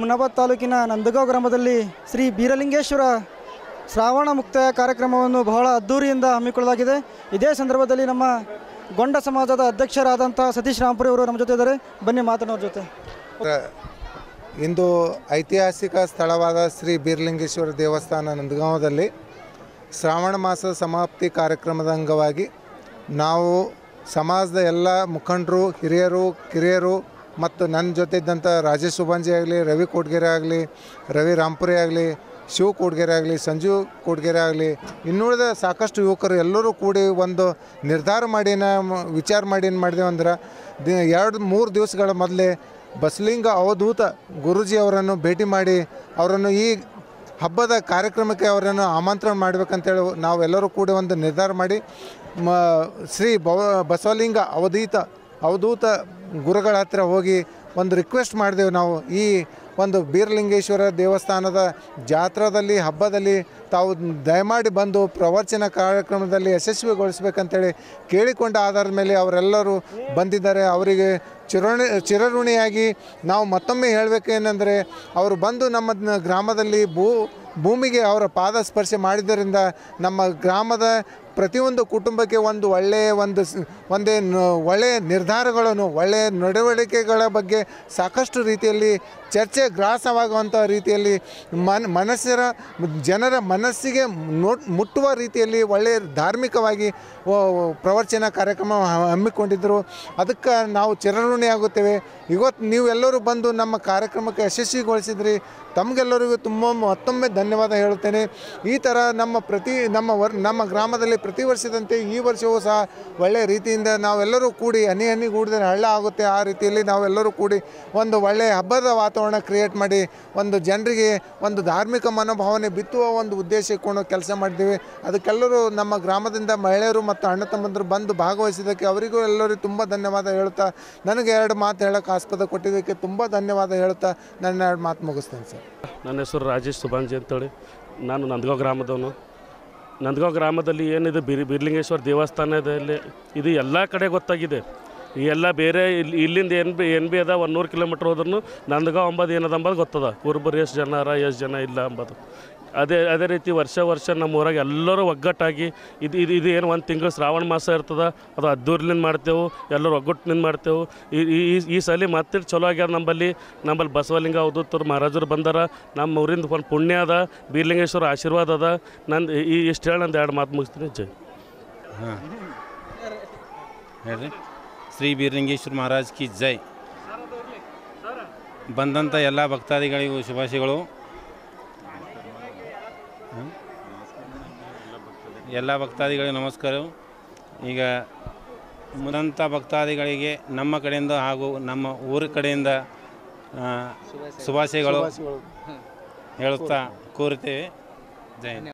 ಹುಮನಾಬಾದ್ ತಾಲೂಕಿನ ನಂದಗಾಂವ್ ಗ್ರಾಮದಲ್ಲಿ ಶ್ರೀ ಬೀರಲಿಂಗೇಶ್ವರ ಶ್ರಾವಣ ಮುಕ್ತಾಯ ಕಾರ್ಯಕ್ರಮವನ್ನು ಬಹಳ ಅದ್ಧೂರಿಯಿಂದ ಹಮ್ಮಿಕೊಳ್ಳಲಾಗಿದೆ ಇದೇ ಸಂದರ್ಭದಲ್ಲಿ ನಮ್ಮ ಗೊಂಡ ಸಮಾಜದ ಅಧ್ಯಕ್ಷರಾದಂಥ ಸತೀಶ್ ರಾಂಪುರಿ ಅವರು ನಮ್ಮ ಜೊತೆ ಇದ್ದಾರೆ ಬನ್ನಿ ಮಾತನಾಡೋರ ಜೊತೆ ಇಂದು ಐತಿಹಾಸಿಕ ಸ್ಥಳವಾದ ಶ್ರೀ ಬೀರಲಿಂಗೇಶ್ವರ ದೇವಸ್ಥಾನ ನಂದಗಾಂವದಲ್ಲಿ ಶ್ರಾವಣ ಮಾಸ ಸಮಾಪ್ತಿ ಕಾರ್ಯಕ್ರಮದ ಅಂಗವಾಗಿ ನಾವು ಸಮಾಜದ ಎಲ್ಲ ಮುಖಂಡರು ಹಿರಿಯರು ಕಿರಿಯರು ಮತ್ತು ನನ್ನ ಜೊತೆ ಇದ್ದಂಥ ರಾಜೇಶ್ ಸುಬಂಜಿ ಆಗಲಿ ರವಿ ಕೋಟ್ಗೆರೆ ಆಗಲಿ ರವಿ ರಾಂಪುರಿ ಆಗಲಿ ಶಿವ ಕೋಟ್ಗೆರೆ ಆಗಲಿ ಸಂಜೀವ್ ಕೋಟ್ಗೆರೆ ಆಗಲಿ ಇನ್ನುಳಿದ ಸಾಕಷ್ಟು ಯುವಕರು ಎಲ್ಲರೂ ಕೂಡಿ ಒಂದು ನಿರ್ಧಾರ ಮಾಡಿ ನಾವು ವಿಚಾರ ಮಾಡಿ ಏನು ಮಾಡಿದೆವು ಅಂದ್ರೆ ದಿ ಎರಡು ಮೂರು ದಿವಸಗಳ ಮೊದಲೇ ಬಸಲಿಂಗ ಅವಧೂತ ಗುರೂಜಿ ಅವರನ್ನು ಭೇಟಿ ಮಾಡಿ ಅವರನ್ನು ಈ ಹಬ್ಬದ ಕಾರ್ಯಕ್ರಮಕ್ಕೆ ಅವರನ್ನು ಆಮಂತ್ರಣ ಮಾಡಬೇಕಂತೇಳಿ ನಾವೆಲ್ಲರೂ ಕೂಡಿ ಒಂದು ನಿರ್ಧಾರ ಮಾಡಿ ಮ ಶ್ರೀ ಬವ ಬಸವಲಿಂಗ ಅವಧೂತ ಅವಧೂತ ಗುರುಗಳ ಹತ್ರ ಹೋಗಿ ಒಂದು ರಿಕ್ವೆಸ್ಟ್ ಮಾಡಿದೆವು ನಾವು ಈ ಒಂದು ಬೀರಲಿಂಗೇಶ್ವರ ದೇವಸ್ಥಾನದ ಜಾತ್ರಾದಲ್ಲಿ ಹಬ್ಬದಲ್ಲಿ ತಾವು ದಯಮಾಡಿ ಬಂದು ಪ್ರವಚನ ಕಾರ್ಯಕ್ರಮದಲ್ಲಿ ಯಶಸ್ವಿಗೊಳಿಸ್ಬೇಕಂತೇಳಿ ಕೇಳಿಕೊಂಡ ಆಧಾರದ ಮೇಲೆ ಅವರೆಲ್ಲರೂ ಬಂದಿದ್ದಾರೆ ಅವರಿಗೆ ಚಿರೋಣಿ ಚಿರಋಣಿಯಾಗಿ ನಾವು ಮತ್ತೊಮ್ಮೆ ಹೇಳಬೇಕೇನೆಂದರೆ ಅವರು ಬಂದು ನಮ್ಮ ನ- ಗ್ರಾಮದಲ್ಲಿ ಭೂ ಭೂಮಿಗೆ ಅವರ ಪಾದ ಸ್ಪರ್ಶ ಮಾಡಿದ್ದರಿಂದ ನಮ್ಮ ಗ್ರಾಮದ ಪ್ರತಿಯೊಂದು ಕುಟುಂಬಕ್ಕೆ ಒಂದು ಒಳ್ಳೆಯ ಒಂದು ಸ್- ಒಂದೇ ನ- ಒಳ್ಳೆಯ ನಿರ್ಧಾರಗಳನ್ನು ಒಳ್ಳೆಯ ನಡವಳಿಕೆಗಳ ಬಗ್ಗೆ ಸಾಕಷ್ಟು ರೀತಿಯಲ್ಲಿ ಚರ್ಚೆ ಗ್ರಾಸವಾಗುವಂಥ ರೀತಿಯಲ್ಲಿ ಮನ್ ಮನಸ್ಸರ ಜನರ ಮನಸ್ಸಿಗೆ ನೋ- ಮುಟ್ಟುವ ರೀತಿಯಲ್ಲಿ ಒಳ್ಳೆಯ ಧಾರ್ಮಿಕವಾಗಿ ಓ- ಪ್ರವಚನ ಕಾರ್ಯಕ್ರಮ ಹ- ಹಮ್ಮಿಕೊಂಡಿದ್ದರು ಅದಕ್ಕೆ ನಾವು ಚಿರಋಣಿ ಆಗುತ್ತೇವೆ ಇವತ್ತು ನೀವೆಲ್ಲರೂ ಬಂದು ನಮ್ಮ ಕಾರ್ಯಕ್ರಮಕ್ಕೆ ಯಶಸ್ವಿಗೊಳಿಸಿದ್ರಿ ತಮಗೆಲ್ಲರಿಗೂ ತುಂಬ ಮತ್ತೊಮ್ಮೆ ಧನ್ಯವಾದ ಹೇಳುತ್ತೇನೆ ಈ ಥರ ನಮ್ಮ ಪ್ರತಿ ನಮ್ಮ ವರ್ ನಮ್ಮ ಗ್ರಾಮದಲ್ಲಿ ಪ್ರತಿ ವರ್ಷದಂತೆ ಈ ವರ್ಷವೂ ಸಹ ಒಳ್ಳೆಯ ರೀತಿಯಿಂದ ನಾವೆಲ್ಲರೂ ಕೂಡಿ ಹನಿ ಹನಿ ಕೂಡಿದರೆ ಹಳ್ಳ ಆಗುತ್ತೆ ಆ ರೀತಿಯಲ್ಲಿ ನಾವೆಲ್ಲರೂ ಕೂಡಿ ಒಂದು ಒಳ್ಳೆಯ ಹಬ್ಬದ ವಾತಾವರಣ ಕ್ರಿಯೇಟ್ ಮಾಡಿ ಒಂದು ಜನರಿಗೆ ಒಂದು ಧಾರ್ಮಿಕ ಮನೋಭಾವನೆ ಬಿತ್ತುವ ಒಂದು ಉದ್ದೇಶ ಇಟ್ಕೊಂಡು ಕೆಲಸ ಮಾಡಿದ್ದೀವಿ ಅದಕ್ಕೆಲ್ಲರೂ ನಮ್ಮ ಗ್ರಾಮದಿಂದ ಮಹಿಳೆಯರು ಮತ್ತು ಅಣ್ಣ ತಮ್ಮಂದರು ಬಂದು ಭಾಗವಹಿಸಿದ್ದಕ್ಕೆ ಅವರಿಗೂ ಎಲ್ಲರಿಗೂ ತುಂಬ ಧನ್ಯವಾದ ಹೇಳ್ತಾ ನನಗೆ ಎರಡು ಮಾತು ಹೇಳೋಕ್ಕೆ ಆಸ್ಪದ ಕೊಟ್ಟಿದ್ದಕ್ಕೆ ತುಂಬ ಧನ್ಯವಾದ ಹೇಳ್ತಾ ನನ್ನ ಎರಡು ಮಾತು ಮುಗಿಸ್ತೇನೆ ಸರ್ ನನ್ನ ಹೆಸರು ರಾಜೇಶ್ ಸುಬಾಂಜಿ ಅಂತೇಳಿ ನಾನು ನಂದಗಾಂವ್ ಗ್ರಾಮದವನು ನಂದಗಾಂವ್ ಗ್ರಾಮದಲ್ಲಿ ಏನಿದೆ ಬಿರ್ ಬಿರ್ಲಿಂಗೇಶ್ವರ ದೇವಸ್ಥಾನದಲ್ಲಿ ಇದು ಎಲ್ಲ ಕಡೆ ಗೊತ್ತಾಗಿದೆ ಈ ಎಲ್ಲ ಬೇರೆ ಇಲ್ಲಿ ಇಲ್ಲಿಂದ ಏನು ಬಿ ಏನು ಬಿ ಅದ ಒಂದು ನೂರು ಕಿಲೋಮೀಟ್ರ್ ಹೋದ್ರೂ ನಂದಗಾಂವ್ ಅಂಬೋದು ಏನದ ಅಂಬೋದು ಗೊತ್ತದ ಕುರುಬರು ಎಷ್ಟು ಜನ ಅರ ಎಷ್ಟು ಜನ ಇಲ್ಲ ಅಂಬೋದು ಅದೇ ಅದೇ ರೀತಿ ವರ್ಷ ವರ್ಷ ನಮ್ಮ ಊರಾಗ ಎಲ್ಲರೂ ಒಗ್ಗಟ್ಟಾಗಿ ಇದು ಇದು ಇದು ಏನು ಒಂದು ತಿಂಗಳು ಶ್ರಾವಣ ಮಾಸ ಇರ್ತದ ಅದು ಅದ್ದೂರ್ಲಿಂದ ಮಾಡ್ತೇವೆ ಎಲ್ಲರೂ ಒಗ್ಗಟ್ಟಿನಿಂದ ಮಾಡ್ತೇವೆ ಈ ಈ ಈ- ಈ ಸಲ ಮತ್ತೆ ಚಲೋ ಆಗ್ಯಾದ ನಂಬಲ್ಲಿ ನಂಬಲ್ಲಿ ಬಸವಲಿಂಗ ಅವಧೂತರು ಮಹಾರಾಜರು ಬಂದಾರ ನಮ್ಮ ಊರಿಂದ ಒಂದು ಪುಣ್ಯ ಅದ ಬೀರ್ಲಿಂಗೇಶ್ವರ ಆಶೀರ್ವಾದ ಅದ ನಂದು ಈ ಇಷ್ಟು ಹೇಳಿ ನಂದು ಎರಡು ಮಾತು ಮುಗಿಸ್ತೀನಿ ಜೈ ಹಾಂ ಹೇಳ್ರಿ ಶ್ರೀ ಬೀರಲಿಂಗೇಶ್ವರ ಮಹಾರಾಜ್ ಕಿ ಜೈ ಬಂದಂಥ ಎಲ್ಲ ಭಕ್ತಾದಿಗಳಿಗೂ ಶುಭಾಶಯಗಳು ಹ್ಮ್? ಎಲ್ಲ ಭಕ್ತಾದಿಗಳಿಗೆ ನಮಸ್ಕಾರ ಈಗ ಮುಂದಂಥ ಭಕ್ತಾದಿಗಳಿಗೆ ನಮ್ಮ ಕಡೆಯಿಂದ ಹಾಗೂ ನಮ್ಮ ಊರ ಕಡೆಯಿಂದ ಆ, ಶುಭಾಶಯಗಳು ಹೇಳುತ್ತಾ ಕೋರುತ್ತೇವೆ ಜೈ ಹಿಂದ್.